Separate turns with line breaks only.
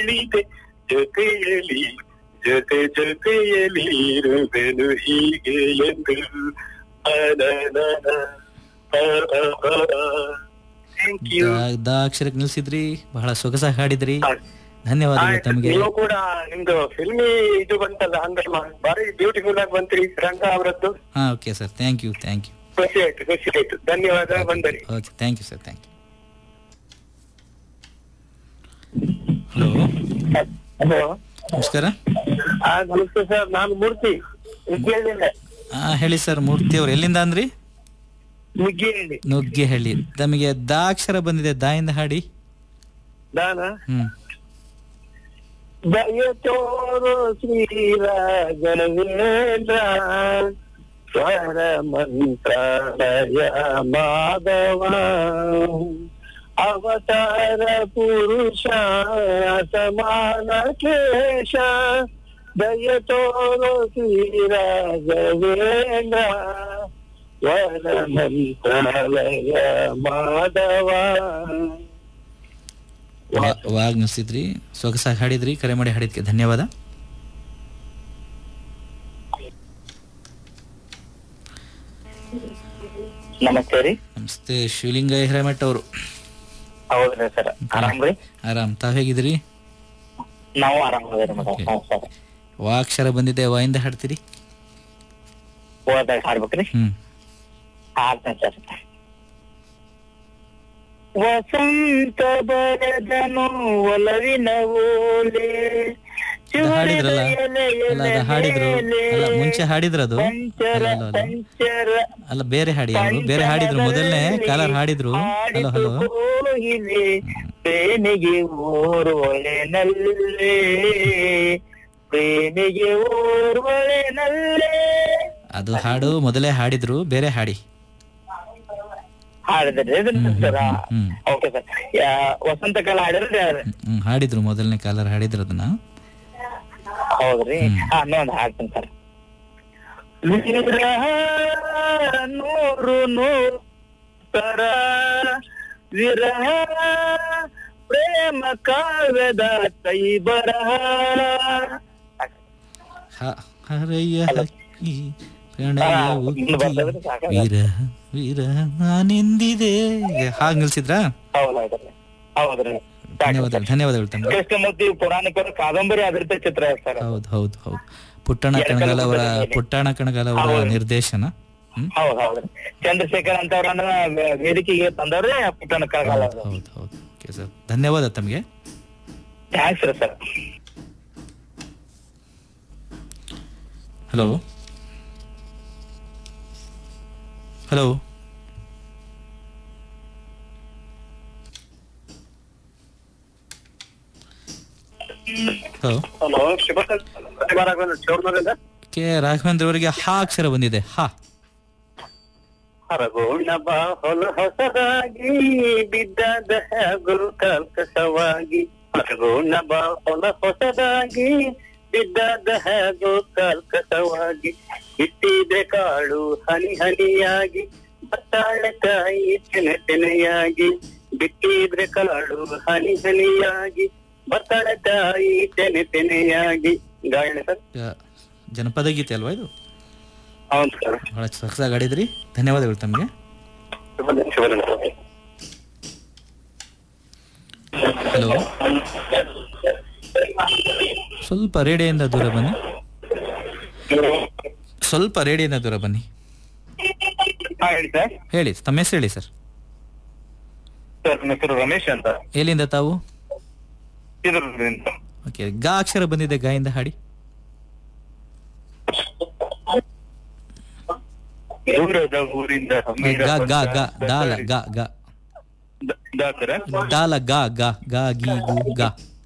ಹೇಳಿದೆ ಜೊತೆಯಲ್ಲಿ ಜೊತೆ ಜೊತೆಯಲ್ಲಿ ಇರುವೆನು ಹೀಗೆ ಎಂದು ಥ್ಯಾಂಕ್ ಯು
ದ- ದ ಅಕ್ಷರಕ್ಕೆ ನಿಲ್ಸಿದ್ರಿ ಬಹಳ ಸೊಗಸಾಗಿ ಹಾಡಿದ್ರಿ ಧನ್ಯವಾದಗಳು ತಮಗೆ
ನೀವು ಕೂಡ ನಿಮ್ದು ಫಿಲ್ಮಿ ಇದು ಬಂತಲ್ಲ ಅಂದ್ರೆ ಮ- ಬಾರಿ ಬ್ಯೂಟಿಫುಲ್ ಆಗಿ ಬಂತ್ರಿ ರಂಗ ಅವರದ್ದು
ಹಾ okay sir thank you thank you
ಖುಷಿ ಆಯ್ತು ಖುಷಿ ಆಯ್ತು ಧನ್ಯವಾದ ಬಂದರಿ
okay thank you sir thank you hello
hello
ನಮಸ್ಕಾರ
ನಮಸ್ತೆ ಸರ್ ನಾನು ಮೂರ್ತಿ ಮುಗ್ಗೇಳಿಂದ
ಹಾ ಹೇಳಿ ಸರ್ ಮೂರ್ತಿ ಅವ್ರು ಎಲ್ಲಿಂದ ಅಂದ್ರಿ
ಮುಗ್ಗೇಳಿ
ನುಗ್ಗೆಹಳ್ಳಿ ತಮಗೆ ದ ಅಕ್ಷರ ಬಂದಿದೆ ದಾಯಿಂದ ಹಾಡಿ
ನಾನ
ಹ್ಮ್
ದಯತೋರು ಶ್ರೀರಾಘವೇಂದ್ರ ಸ್ವರ ಮಂತ್ರಾಲಯ ಮಾಧವ ಅವತಾರ ಪುರುಷ ಸಮಾನ ಕೇಶ ದಯತೋರು ಶ್ರೀರಾಘವೇಂದ್ರ ಸ್ವರ ಮಂತ್ರಾಲಯ ಮಾಧವ
ವಾ- ವಾಗ್ ನಿಲ್ಸಿದ್ರಿ ಸೊಗಸಾಗಿ ಹಾಡಿದ್ರಿ ಕರೆ ಮಾಡಿ ಹಾಡಿದ್ಕೆ ಧನ್ಯವಾದ
ನಮಸ್ತೆ ರೀ
ನಮಸ್ತೆ ಶಿವಲಿಂಗ ಹಿರೇಮಠ ಅವರು
ಹೌದ್ರಿ ಸರ್ ಆರಾಮ್ರಿ
ಆರಾಮ್ ತಾವ್ ಹೇಗಿದ್ರಿ
ನಾವು ಆರಾಮದೇವ್ರಿ ಮೇಡಮ್
Okay.
ನಮಸ್ಕಾರ
ವಾ ಅಕ್ಷರ ಬಂದಿದೆ ವಾಯಿಂದ ಹಾಡ್ತೀರಿ
ಹೋದಾಗ ಹಾಡ್ಬೇಕ್ರಿ
ಹ್ಮ್
ಹಾಡ್ತೇನೆ ಸರ್ ವಸಂತ ಬರದನು ಒಲವಿನ ಓಲೆ
ಅದು ಹಾಡಿದ್ರಲ್ಲ ಅಲ್ಲ ಅದು ಹಾಡಿದ್ರು ಅಲ್ಲ ಮುಂಚೆ ಹಾಡಿದ್ರು ಅದು
ಸಂಚರ
ಅಲ್ಲ ಅಲ್ಲ, ಅಲ್ಲ.
ಸಂಚರ
ಅಲ್ಲ ಬೇರೆ ಹಾಡಿ ಅವರು ಬೇರೆ ಹಾಡಿದ್ರು ಮೊದಲನೇ ಕಾಲರ್ ಹಾಡಿದ್ರು ಹಲೋ ಹಲೋ
ಕೋಗಿಲೆ ಪ್ರೇಮಿಗೆ ಓರ್ವಳೆನಲ್ಲೇ ಪ್ರೇಮಿಗೆ ಓರ್ವಳೆನಲ್ಲೇ
ಅದು ಹಾಡು ಮೊದಲೇ ಹಾಡಿದ್ರು ಬೇರೆ ಹಾಡಿ
ಹಾಡಿದ್ರಿ ಸರ್
ಹ್ಮ್
ಓಕೆ ಸರ್ ವಸಂತ ಕಾಲ ಹಾಡಿದ್ರಿ
ಹ್ಮ್, ಹ್ಮ್ ಹಾಡಿದ್ರು ಮೊದಲನೇ ಕಾಲರ್ ಹಾಡಿದ್ರು ಅದನ್ನ
ಹೌದ್ರಿ ಹಾ ನೋಡ್ ಹಾಡ್ತೀನಿ ಸರ್ ವಿರಹ ನೂರು ನೂರು ತರ ವಿರಹ ಪ್ರೇಮ ಕಾವ್ಯದ ಕೈ ಬರಹ
ಹ- ಹರಯ್ಯ ಹಕ್ಕಿ ಪ್ರಣಯ
ಹಾ,
ಉಕ್ಕಿ,
ಇನ್ನು ಬರ್ತದ್ರಿ, ಸಾಕಾಗ.
ವಿರಹ ವಿರಹ ನಾನೆಂದಿದೆ ಹಾಗೆ ನಿಲ್ಸಿದ್ರಾ
ಹೌದೌದ್ರಿ ಹೌದ್ರಿ
ಧನ್ಯವಾದಗಳು ಧನ್ಯವಾದಗಳು ತಮಗೆ
ಕೃಷ್ಣಮೂರ್ತಿ ಪುರಾಣಿಕರು ಕಾದಂಬರಿ ಆಧಾರಿತ ಚಿತ್ರ ಸರ್
ಹೌದು ಹೌದು ಹೌದು ಪುಟ್ಟಣ
ಎರಡು
ಕಣಗಾಲ್ ಅವರ
ಕಲಬುರಗಿ ಮೇಲೆ.
ಪುಟ್ಟಣ ಕಣಗಾಲ್ ಅವರ
ಹೌದು.
ನಿರ್ದೇಶನ ಹ್ಮ್
ಹೌದ್ ಹೌದ್ರಿ ಚಂದ್ರಶೇಖರ್ ಅಂತವ್ರನ್ನ ವೇ- ವೇದಿಕೆಗೆ ತಂದವ್ರೆ ಪುಟ್ಟಣ ಕಳಗಾಲ
ಹೌದು ಹೌದು ಹೌದು ಓಕೆ ಸರ್ ಧನ್ಯವಾದ ತಮಗೆ
ಥ್ಯಾಂಕ್ಸ್ ರೀ sir
hello hello hello
hello Shivaraghavendra
K Raghavendra ಅವರಿಗೆ ಹಾ ಅಕ್ಷರ ಬಂದಿದೆ ಹಾ
ಹರಗೋಣ ಬಾ ಹೊಲ ಹೊಸದಾಗಿ ಬಿದ್ದದ ಗುರು ಕಲ್ಕಸವಾಗಿ ಹರಗೋಣ ಬಾ ಹೊಲ ಹೊಸದಾಗಿ ಬಿದ್ದದ ಗುರು ಕಲ್ಕಸವಾಗಿ ಇಟ್ಟಿದೆ ಕಾಳು ಹನಿ ಹನಿಯಾಗಿ ಬತ್ತಾಳೆ ಕಾಯಿ ತೆನೆ ತೆನೆಯಾಗಿ ಬಿಟ್ಟಿದ್ರೆ ಕಾಳು ಹನಿ ಹನಿಯಾಗಿ ಬತ್ತಾಳೆ ಕಾಯಿ ತೆನೆ ತೆನೆಯಾಗಿ ಗಾಯನ ಸರ್
ಯ- ಜನಪದ ಗೀತೆ ಅಲ್ವಾ ಇದು
ಹೌದು ಸರ್
ಬಹಳ ಸೊಗಸಾಗಿ ಆಡಿದ್ರಿ ಧನ್ಯವಾದಗಳು ತಮಗೆ
ಶಿವರಾಘವೇಂದ್ರ
ಹಲೋ ಸ್ವಲ್ಪ ರೇಡಿಯೋಯಿಂದ ದೂರ ಬನ್ನಿ ಸ್ವಲ್ಪ ರೇಡಿಯೋದಿಂದ ದೂರ ಬನ್ನಿ
ಹಾ ಹೇಳಿ ಸರ್
ಹೇಳಿ ತಮ್ಮ ಹೆಸರು ಹೇಳಿ ಸರ್
ಸರ್ ನನ್ನ ಹೆಸರು ರಮೇಶ್ ಅಂತ
ಎಲ್ಲಿಂದ ತಾವು
ಚಿತ್ರದುರ್ಗದಿಂದ
ಓಕೆ ಗಾ ಅಕ್ಷರ ಬಂದಿದೆ ಗಾಯಿಂದ ಹಾಡಿ
ದೂರದ ಊರಿಂದ ಹಮ್ಮಿರ
ಗಾ ಗಾ ಗಾ
ಬಂದ
ದಾಲ ಗಾ ಗಾ
ದ- ದಾಸರ
ದಾಲ ಗಾ ಗಾ ಗಾ ಗಿ ಗು ಗಾ